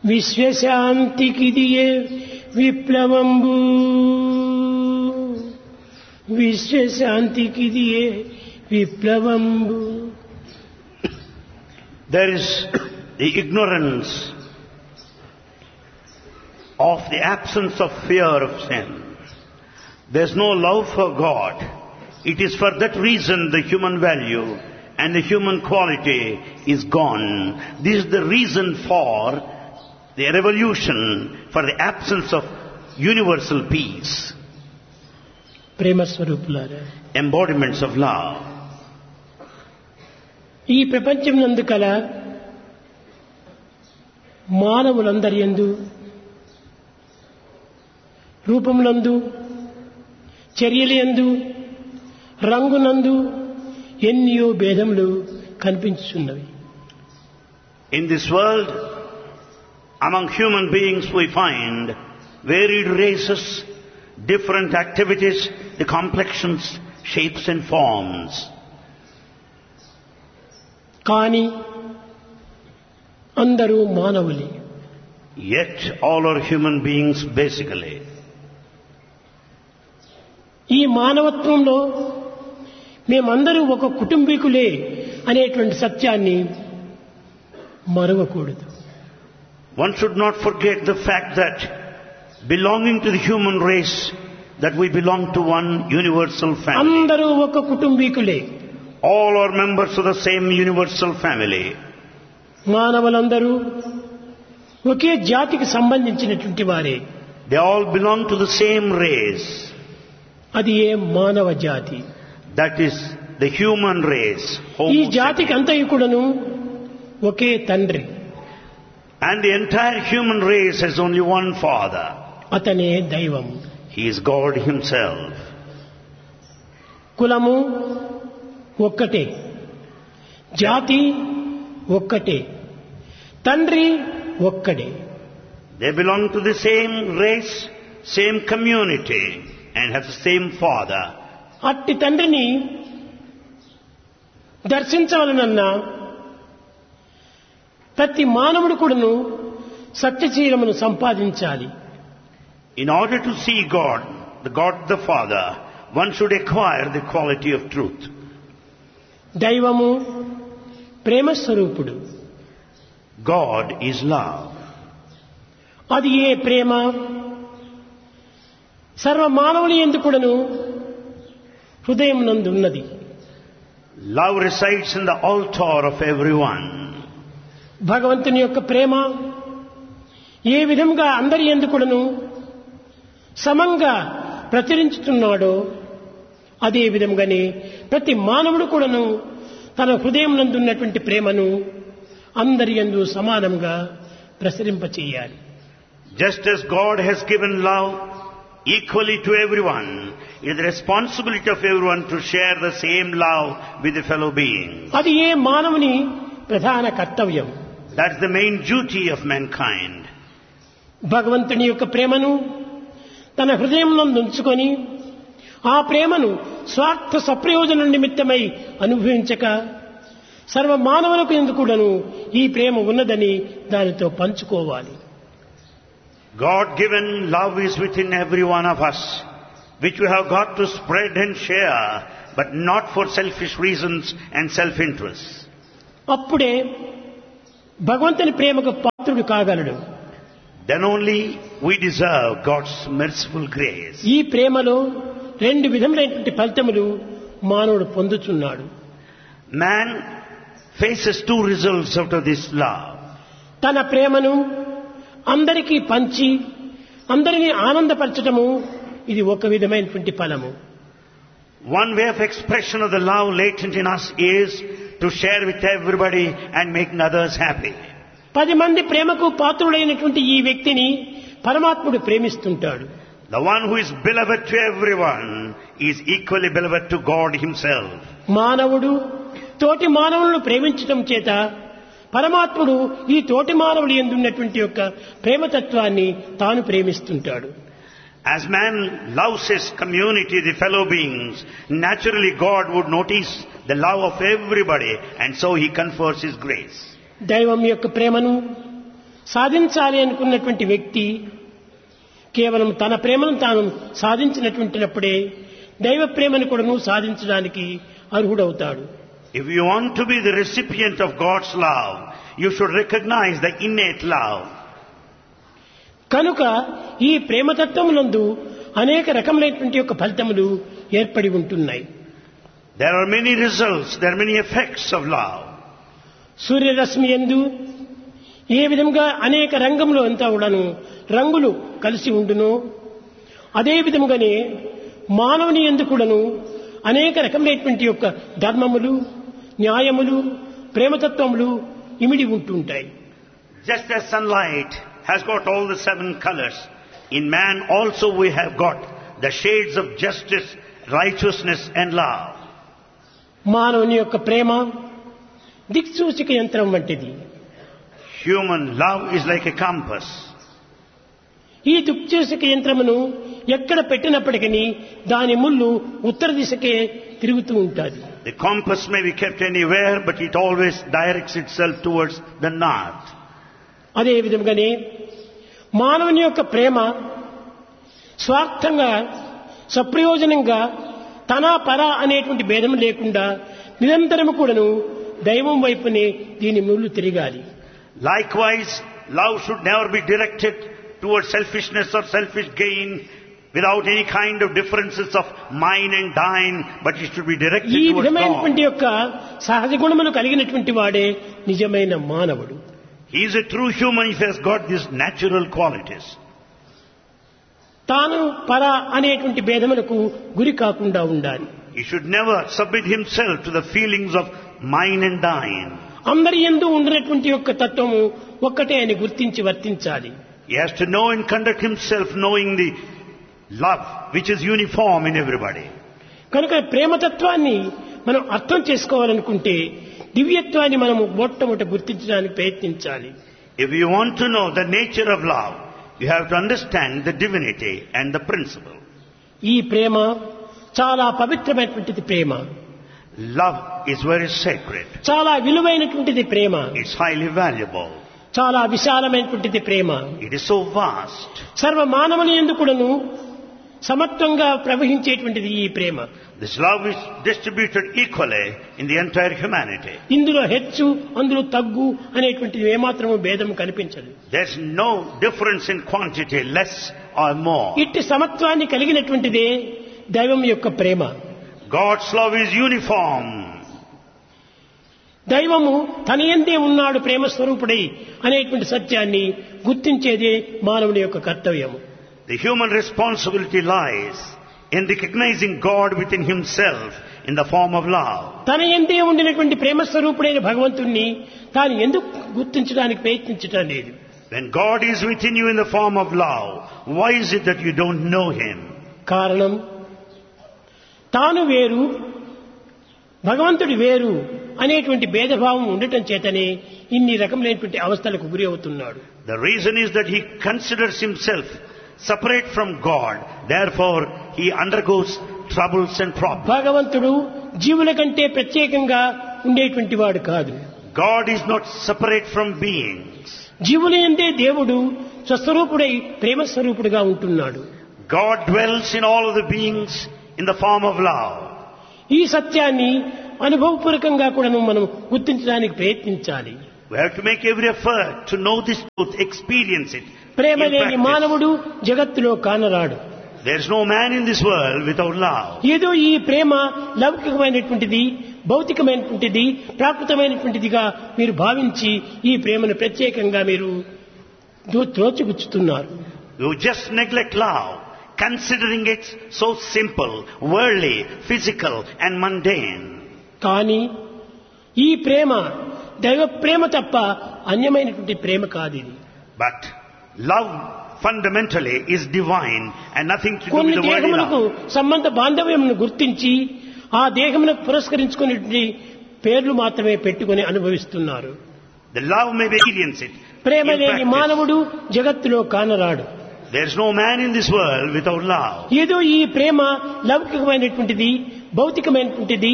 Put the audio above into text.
విశ్వశాంతికిదియే విప్లవంబు విశ్వశాంతికిదియే విప్లవంబు There is the ignorance of the absence of fear of sin. There's no love for God. It is for that reason the human value and the human quality is gone. This is the reason for the revolution, for the absence of universal peace, ప్రేమ స్వరూపులారా embodiments of love. ఈ ప్రపంచం నందు కల మానవులందరి యందు రూపములందు చర్యలందు రంగునందు ఎన్నో భేదములు కనిపించుచున్నవి In this world, among human beings we find varied races, different activities, the complexions, shapes and forms. కానీ అందరూ మానవులే Yet all are human beings basically. ఈ మానవత్వంలో మేమందరూ ఒక కుటుంబీకులే అనేటువంటి సత్యాన్ని మరవకూడదు One should not forget the fact that belonging to the human race, that we belong to one universal family. అందరూ ఒక కుటుంబీకులే All are members of the same universal family. మానవులందరూ ఒకే జాతికి సంబంధించినటువంటి వారే They all belong to the same race. అది ఏ మానవ జాతి That is the human race. ఈ Homo జాతికి అంతయు కూడాను ఒకే తండ్రి And the entire human race has only one father. అతనే దైవం He is God himself. కులము ఒక్కటే జాతి ఒక్కటే తండ్రి ఒక్కడే They belong to the same race, same community, and have the same father. అట్టి తండ్రిని దర్శించవలనన్నా ప్రతి మానవుడు కూడాను సత్యశీలమును సంపాదించాలి In order to see God, the God the Father, one should acquire the quality of truth. దైవము ప్రేమ స్వరూపుడు God is love. అది ఏ ప్రేమ సర్వ మానవుని ఎందుకుడను హృదయం నందు ఉన్నది Love resides in the altar of everyone. భగవంతుని యొక్క ప్రేమ ఏ విధంగా అందరి ఎందుకుడను సమంగా ప్రచురించుతున్నాడో అదే విధంగానే ప్రతి మానవుడు కూడాను తన హృదయం నందున్నటువంటి ప్రేమను అందరి యందు సమానంగా ప్రసరింపచేయాలి Just as God has given love equally to everyone, it is the responsibility of everyone to share the same love with the fellow beings. అది ఏ మానవుని ప్రధాన కర్తవ్యం That's the main duty of mankind. భగవంతుని యొక్క ప్రేమను తన హృదయం ఉంచుకొని ఆ ప్రేమను స్వార్థ సప్రయోజన నిమిత్తమై అనుభవించక సర్వ మానవులకు ఎందుకుడను ఈ ప్రేమ ఉన్నదని దానితో పంచుకోవాలి God given love is within every one of us, which we have got to spread and share, but not for selfish reasons and self-interest. అప్పుడే భగవంతుని ప్రేమకు పాత్రుడు కాగలడు Then only we deserve God's merciful grace. ఈ ప్రేమలో రెండు విధములైనటువంటి ఫలితములు మానవుడు పొందుతున్నాడు Man faces two results out of this love. తన ప్రేమను అందరికీ పంచి అందరినీ ఆనందపరచటము ఇది ఒక విధమైనటువంటి ఫలము One way of expression of the love latent in us is to share with everybody and making others happy. పది మంది ప్రేమకు పాత్రుడైనటువంటి ఈ వ్యక్తిని పరమాత్ముడు ప్రేమిస్తుంటాడు The one who is beloved to everyone is equally beloved to God himself. మానవుడు తోటి మానవులను ప్రేమించటం చేత పరమాత్ముడు ఈ తోటి మానవులు ఎందున్నటువంటి యొక్క ప్రేమతత్వాన్ని తాను ప్రేమిస్తుంటాడు As man loves his community, the fellow beings, naturally God would notice the love of everybody and so he confers his grace. దైవం యొక్క ప్రేమను సాధించాలి అనుకున్నటువంటి వ్యక్తి కేవలం తన ప్రేమను తాను సాధించినటువంటినప్పుడే దైవ ప్రేమను కూడాను సాధించడానికి అర్హుడవుతాడు If you want to be the recipient of God's love, you should recognize the innate love. కనుక ఈ ప్రేమతత్వమునందు అనేక రకములైనటువంటి యొక్క ఫలితములు ఏర్పడి ఉంటున్నాయి There are many results, there are many effects of love. సూర్యరశ్మి ఎందు ఏ విధంగా అనేక రంగంలో అంతా కూడాను రంగులు కలిసి ఉండును అదే విధంగానే మానవుని ఎందు కూడాను అనేక రకమైనటువంటి యొక్క ధర్మములు న్యాయములు ప్రేమతత్వములు ఇమిడి ఉంటుంటాయి Just as sunlight has got all the seven colors, in man also we have got the shades of justice, righteousness and love. మానవుని యొక్క ప్రేమ దిక్సూచిక యంత్రం వంటిది Human love is like a compass. ఈ దిక్సూచిక యంత్రమును ఎక్కడ పెట్టినప్పటికీ దాని ముళ్ళు ఉత్తర దిశకే తిరుగుతూ ఉంటుంది The compass may be kept anywhere, but it always directs itself towards the north. అదే విధంగానే మానవుని యొక్క ప్రేమ స్వార్థంగా సప్రయోజనంగా తన పర అనేటువంటి భేదం లేకుండా నిరంతరము కూడాను దైవం వైపునే దీని ముళ్ళు తిరగాలి Likewise, love should never be directed towards selfishness or selfish gain without any kind of differences of mine and thine, but it should be directed ఈ towards విధమైనటువంటి God. యొక్క సహజ గుణములు కలిగినటువంటి వాడే నిజమైన మానవుడు He is a true human if he has got these natural qualities. తాను పర అనేటువంటి భేదములకు గురి కాకుండా ఉండాలి He should never submit himself to the feelings of mine and thine. అందరి ఎందు ఉండినటువంటి యొక్క తత్వము ఒక్కటే అని గుర్తించి వర్తించాలి He has to know and conduct himself knowing the love which is uniform in everybody. కనుక ప్రేమతత్వాన్ని మనం అర్థం చేసుకోవాలనుకుంటే దివ్యత్వాన్ని మనము మొట్టమొదట గుర్తించడానికి ప్రయత్నించాలి If you want to know the nature of love, you have to understand the divinity and the principle. ఈ ప్రేమ చాలా పవిత్రమైనటువంటిది ప్రేమ Love is very sacred. చాలా విలువైనటువంటిది ప్రేమ It's highly valuable. చాలా విశాలమైనటువంటిది ప్రేమ It is so vast. సర్వ మానవుని ఎందుకుడను సమత్వంగా ప్రవహించేటువంటిది ఈ ప్రేమ This love is distributed equally in the entire humanity. ఇందులో హెచ్చు అందులో తగ్గు అనేటువంటిది ఏమాత్రము భేదం కనిపించదు There's no difference in quantity, less or more. ఇట్టి సమత్వాన్ని కలిగినటువంటిదే దైవం యొక్క ప్రేమ God's love is uniform. దైవము తన ఎందే ఉన్నాడు ప్రేమ స్వరూపుడై అనేటువంటి సత్యాన్ని గుర్తించేదే మానవుని యొక్క కర్తవ్యము The human responsibility lies in recognizing God within himself in the form of love. తన ఎందే ఉండినటువంటి ప్రేమ స్వరూపుడైన భగవంతుణ్ణి తాను ఎందుకు గుర్తించడానికి ప్రయత్నించటం లేదు When God is within you in the form of love, why is it that you don't know Him? కారణం తాను వేరు భగవంతుడు వేరు అనేటువంటి భేదభావం ఉండటం చేతనే ఇన్ని రకములైనటువంటి అవస్థలకు గురి అవుతున్నాడు The reason is that he considers himself separate from God, therefore he undergoes troubles and problems. భగవంతుడు జీవుల కంటే ప్రత్యేకంగా ఉండేటువంటి వాడు కాదు God is not separate from beings. జీవుల ఎందే దేవుడు స్వస్వరూపుడై ప్రేమ స్వరూపుడుగా ఉంటున్నాడు God dwells in all of the beings in the form of love. ఈ సత్యాన్ని అనుభవపూర్వకంగా కూడా మనం గుర్తించడానికి ప్రయత్నించాలి We have to make every effort to know this truth, experience it. Prema in లేని practice. మానవుడు జగత్తులో కానరాడు There is no man in this world without love. ఏదో ఈ ప్రేమ లౌకికమైనటువంటిది భౌతికమైనటువంటిది ప్రాకృతమైనటువంటిదిగా మీరు భావించి ఈ ప్రేమను ప్రత్యేకంగా మీరు దో- త్రోచిపుచ్చుతున్నారు You just neglect love, considering it so simple, worldly, physical and mundane. కానీ ఈ ప్రేమ దైవ ప్రేమ తప్ప అన్యమైనటువంటి ప్రేమ కాదు ఇది But love fundamentally is divine and nothing to do with కొన్ని the worldly దేహములకు love. సంబంధ బాంధవ్యమును గుర్తించి ఆ దేహమునకు పురస్కరించుకునేటువంటి పేర్లు మాత్రమే పెట్టుకొని అనుభవిస్తున్నారు The love may be experience it. Prema in లేని practice. మానవుడు జగత్తులో కానరాడు There is no man in this world without love. ఏదో ఈ ప్రేమ లౌకికమైనటువంటిది భౌతికమైనటువంటిది